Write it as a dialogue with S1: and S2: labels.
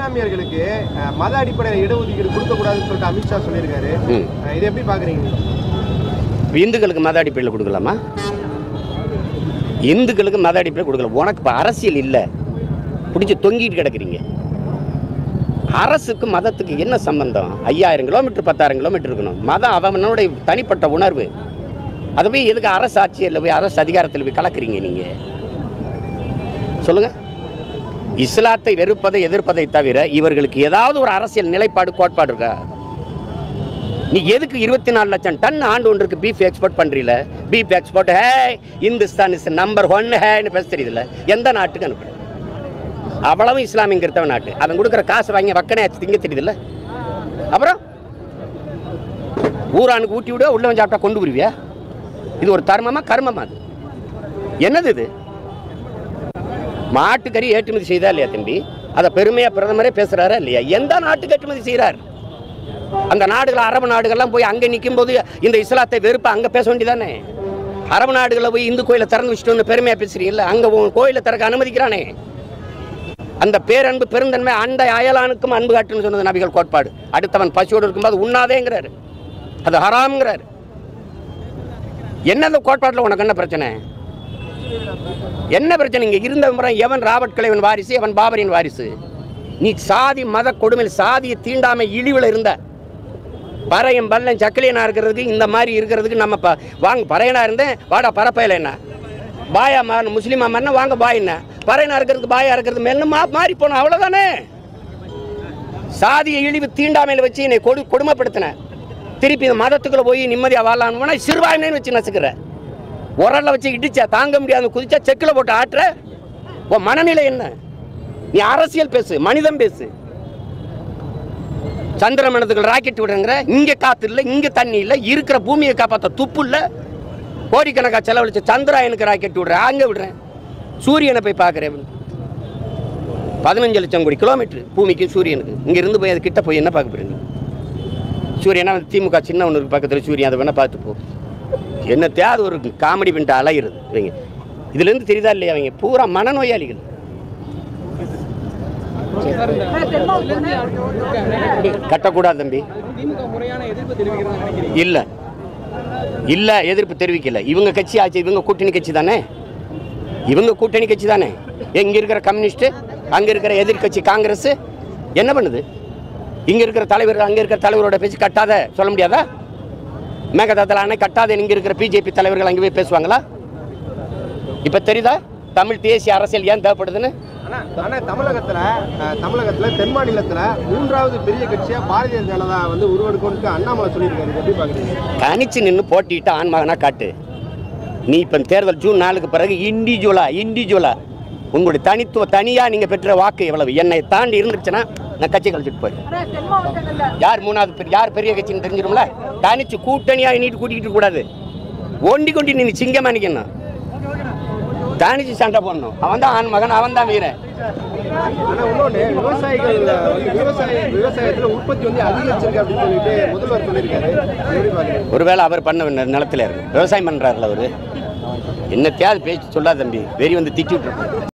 S1: இஸ்லாமியர்களுக்கு அஹ், மத அடிப்படையில் இடஒதுக்கீடு கொடுக்கக்கூடாதுன்னு சொல்லிட்டு அமித்ஷா சொல்லியிருக்காரு
S2: ம்
S1: அஹ், இதை எப்படி பாக்குறீங்க நீங்க?
S2: இந்துக்களுக்கு மத அடிப்படையில் கொடுக்கலாமா இந்துக்களுக்கு மத அடிப்படையில் கொடுக்கல உனக்கு இப்போ அரசியல் இல்லை பிடிச்சி தொங்கிட்டு கிடக்குறீங்க அரசுக்கு மதத்துக்கு என்ன சம்பந்தம் ஐயாயிரம் கிலோமீட்டர் பத்தாயிரம் கிலோமீட்டர் இருக்கணும் மதம் அவனுடைய தனிப்பட்ட உணர்வு அதை போய் எதுக்கு அரசு ஆட்சியில் போய் அரசு அதிகாரத்தில் போய் கலக்குறீங்க நீங்கள் சொல்லுங்க இஸ்லாத்தை வெறுப்பதை எதிர்ப்பதை தவிர இவர்களுக்கு ஏதாவது ஒரு அரசியல் நிலைப்பாடு கோட்பாடு இருக்கா நீ எதுக்கு இருபத்தி நாலு லட்சம் டன் ஆண்டு ஒன்றுக்கு பீஃப் எக்ஸ்போர்ட் பண்றீல beef export hey Hindustan is number one ஹேன்னு பேச தெரியுதுல்ல எந்த நாட்டுக்கு அனுப்புற அவ்வளவு இஸ்லாமிய கிறிஸ்தவ நாட்டு அவன் கொடுக்குற காசு வாங்கி வக்கனே ஆச்சு திங்க தெரியுதுல்ல அப்புறம் ஊரானுக்கு ஊட்டி விட உள்ள வந்து சாப்பிட்டா கொண்டு வருவியா இது ஒரு தர்மமா கர்மமா அது என்னது இது மாட்டுக்கறி ஏற்றுமதி செய்தா இல்லையா தம்பி அதை பெருமையா பிரதமரே பேசுறாரா இல்லையா எந்த நாட்டுக்கு ஏற்றுமதி செய்கிறார் அந்த நாடுகள் அரபு நாடுகள்லாம் போய் அங்கே நிற்கும் போது இந்த இஸ்லாத்தை வெறுப்ப அங்கே பேச வேண்டியதானே அரபு நாடுகளில் போய் இந்து கோயிலை திறந்து வச்சுட்டு பெருமையாக பேசுறீங்கல்ல அங்கே உன் கோயிலை திறக்க அனுமதிக்கிறானே அந்த பேரன்பு பெருந்தன்மை அண்டை அயலானுக்கும் அன்பு காட்டுன்னு சொன்னது நபிகள் கோட்பாடு அடுத்தவன் பசியோடு இருக்கும்போது உண்ணாதேங்கிறாரு அது ஹராம்ங்கிறாரு என்ன அந்த கோட்பாட்டில் உனக்கு என்ன பிரச்சனை என்ன பிரச்சனை இங்கே இருந்த முறை எவன் ராபர்ட் கிளைவன் வாரிசு எவன் பாபரின் வாரிசு நீ சாதி மத கொடுமையில் சாதியை தீண்டாமை இழிவில் இருந்த பறையம் பல்லம் சக்கிலியனா இருக்கிறதுக்கு இந்த மாதிரி இருக்கிறதுக்கு நம்ம ப வாங்க பறையனா இருந்தேன் வாடா பரப்பையில் என்ன பாயா மா முஸ்லீமா மன்ன வாங்க பாய் என்ன பறையனா இருக்கிறதுக்கு பாயா இருக்கிறது மெல்ல மா மாறி போன அவ்வளோதானே சாதிய இழிவு தீண்டாமையில் வச்சு என்னை கொடு கொடுமைப்படுத்தின திருப்பி இந்த மதத்துக்குள்ள போய் நிம்மதியாக வாழலாம்னு சிறுபான்மைன்னு வச்சு நசுக்கிற உரல்ல வச்சு இடிச்சா தாங்க முடியாத குதிச்சா செக்கில் போட்டு ஆட்டுற உன் மனநிலை என்ன நீ அரசியல் பேசு மனிதம் பேசு சந்திரமனத்துக்கு ராக்கெட் விடுங்கிற இங்க காத்து இல்லை இங்க தண்ணி இல்லை இருக்கிற பூமியை காப்பாற்ற துப்பு இல்லை கோடிக்கணக்காக செலவழிச்சு சந்திராயனுக்கு ராக்கெட் விடுறேன் அங்கே விடுறேன் சூரியனை போய் பார்க்குறேன் பதினஞ்சு லட்சம் கோடி கிலோமீட்டர் பூமிக்கு சூரியனுக்கு இங்க இருந்து போய் அது கிட்ட போய் என்ன பார்க்க போறீங்க சூரியனா வந்து திமுக சின்ன ஒன்று பக்கத்தில் சூரியன் அதை வேணா பார்த்து போ என்ன தேவை ஒரு காமெடி பண்ணிட்டு அலையிறது இவங்க இதுலேருந்து தெரியுதா இல்லையா அவங்க பூரா மனநோயாளிகள் கட்டக்கூடாது தம்பி
S3: திமுக முறையான எதிர்ப்பு தெரிவிக்கிறதா நினைக்கிறீங்க
S2: இல்ல இல்ல எதிர்ப்பு தெரிவிக்கல இவங்க கட்சி ஆச்சு இவங்க கூட்டணி கட்சி தானே இவங்க கூட்டணி கட்சி தானே இங்க இருக்கிற கம்யூனிஸ்ட் அங்க இருக்கிற எதிர்க்கட்சி காங்கிரஸ் என்ன பண்ணுது இங்க இருக்கிற தலைவர் அங்க இருக்கிற தலைவரோட பேச்சு கட்டாத சொல்ல முடியாதா மேகதாத்தில் அணை கட்டாத இங்க இருக்கிற பிஜேபி தலைவர்கள் அங்கே போய் பேசுவாங்களா இப்ப தெரியுதா தமிழ் தேசிய அரசியல் ஏன் தேவைப்படுதுன்னு
S1: ஆனா ஆனா தமிழகத்துல அஹ், தமிழகத்துல தென் மாநிலத்துல மூன்றாவது பெரிய கட்சியா பாரதிய ஜனதா வந்து உருவெடுக்கும்னு அண்ணாமலை சொல்லியிருக்காரு இதை எப்படி பாக்குறீங்க
S2: தனிச்சு நின்று போட்டிட்டு ஆண் மகனா காட்டு நீ இப்போ தேர்தல் ஜூன் நாலுக்கு பிறகு இண்டிவிஜுவலா இண்டிவிஜுவலா உங்களுடைய தனித்துவ தனியா நீங்க பெற்ற வாக்கு எவ்வளவு என்னை தாண்டி இருந்துச்சுன்னா நான் கட்சி கழிச்சிட்டு போயிடுறேன் யார் மூணாவது பெரிய யார் பெரிய கட்சின்னு தெரிஞ்சிடும்ல தனிச்சு கூட்டணியா நீட்டு கூட்டிக்கிட்டு இருக்க கூடாது ஒண்டி கொண்டி நீ சிங்கமா நிக்கணும் தனிச்சு சண்டை போடணும் அவன் தான் ஆண் மகன் அவன் தான் வீரன்
S1: ஆனா இன்னொன்னு விவசாயிகள் வந்து விவசாய விவசாயத்துல உற்பத்தி வந்து அதிகரிச்சிருக்கு அப்படின்னு சொல்லிட்டு முதல்வர் சொல்லியிருக்காரு இதை எப்படி பாக்குறீங்க
S2: ஒருவேளை அவர் பண்ண நிலத்துல இருக்கு விவசாயம் பண்றாருல அவரு என்ன தேவை பேச்சு சொல்லாத தம்பி வெறி வந்து திட்டி விட்டுருப்பாரு